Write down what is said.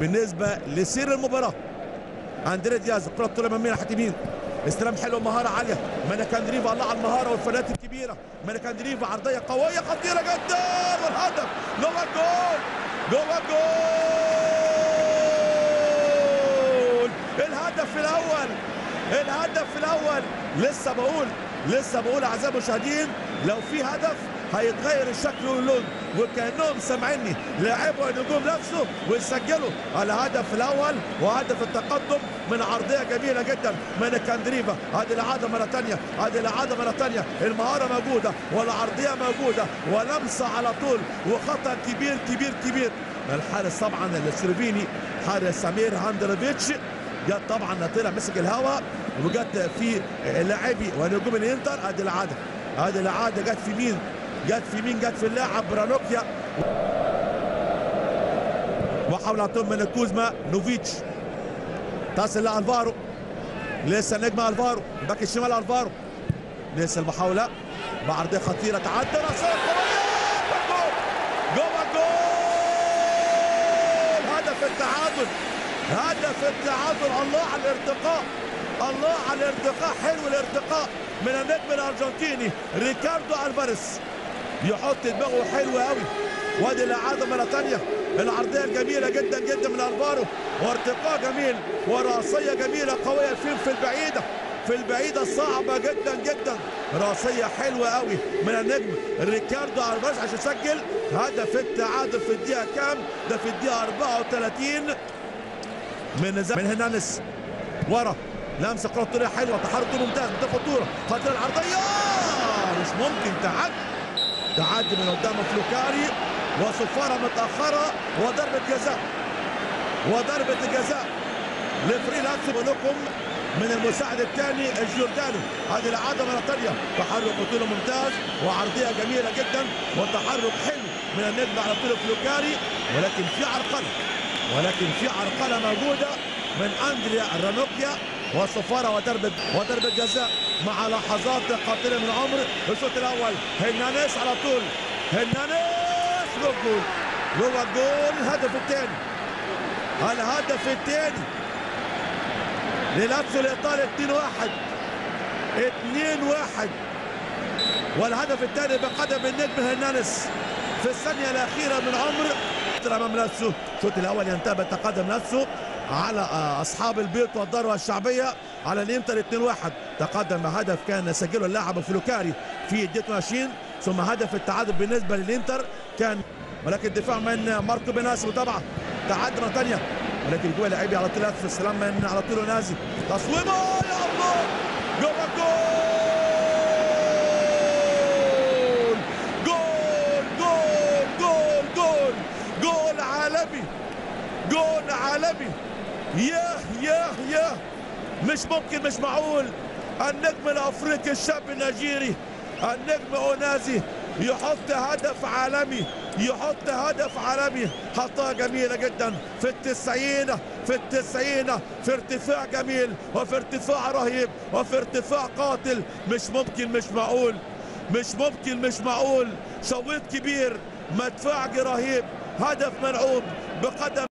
بالنسبه لسير المباراه اندريه دياز الكره الطوليه من ناحيه يمين استلام حلو مهاره عاليه مانكاندريفا الله على المهاره والفنات الكبيره مانكاندريفا عرضيه قويه خطيره جدا والهدف جوه الجول جوه الجول الهدف الاول الهدف الاول لسه بقول لسه بقول اعزائي المشاهدين لو في هدف هيتغير الشكل واللون وكانهم سامعيني لاعبوا النجوم نفسه ويسجلوا الهدف الاول وهدف التقدم من عرضيه جميله جدا من كاندريفا هذه الاعاده مره ثانيه هذه الاعاده مره ثانيه المهاره موجوده والعرضيه موجوده ولمسه على طول وخطا كبير كبير كبير الحارس طبعا السلوفيني حارس سمير هاندروفيتش جت طبعا طلع مسك الهواء وجت في لاعبي ونجوم الانتر ادي العاده ادي العاده جت في مين جت في مين جت في اللاعب برانوكيا وحاول عطول من كوزما نوفيتش تصل لالفارو لسه نجم الفارو باك الشمال الفارو لسه المحاوله بعرضيه خطيره تعدى راسيه قويه جوه الجول هدف التعادل هدف التعادل الله على الارتقاء الله على الارتقاء حلو الارتقاء من النجم الارجنتيني ريكاردو الفاريز يحط دماغه حلو قوي وادي الاعاده مره ثانيه العرضيه الجميله جدا جدا من الفارو وارتقاء جميل وراسيه جميله قويه فين في البعيده في البعيدة صعبة جدا جدا راسية حلوة قوي من النجم ريكاردو الفاريز عشان يسجل هدف التعادل في الدقيقة كام؟ ده في الدقيقة 34 من من هنانس ورا لمسه كره طوليه حلوه تحرك ممتاز ده خطوره خطيره العرضيه مش ممكن تعدي تعدي من قدام فلوكاري وصفاره متاخره وضربه جزاء وضربه جزاء لفريق لاتسيو لكم من المساعد الثاني الجورداني هذه العاده مره ثانيه تحرك طوله ممتاز وعرضيه جميله جدا وتحرك حلو من النجم على طول فلوكاري ولكن في عرقله ولكن في عرقله موجوده من اندريا رانوكيا وصفاره وضربه وضربه جزاء مع لحظات قاتله من عمر الشوط الاول هنانيس على طول هنانيس جوه الجول جوه الجول الهدف الثاني الهدف الثاني للاتسيو الايطالي 2 1 2 1 والهدف الثاني بقدم النجم هرنانيس في الثانيه الاخيره من عمر امام لاتسيو الشوط الاول ينتهي بالتقدم لاتسيو على اصحاب البيت والضربه الشعبيه على الانتر 2 1 تقدم بهدف كان سجله اللاعب فلوكاري في الدقيقه 22 ثم هدف التعادل بالنسبه للانتر كان ولكن الدفاع من ماركو بيناسي متابعه تعدي مره ثانيه ولكن جوه لاعبي على طول في السلام من على طول نازي تصويبه يا الله جوه الجول جول جول جول جول جول عالمي جول عالمي ياه ياه ياه مش ممكن مش معقول النجم الافريقي الشاب النيجيري النجم اونازي يحط هدف عالمي يحط هدف عالمي حطها جميلة جدا في التسعين في التسعين في ارتفاع جميل وفي ارتفاع رهيب وفي ارتفاع قاتل مش ممكن مش معقول مش ممكن مش معقول شويط كبير مدفعج رهيب هدف ملعوب بقدم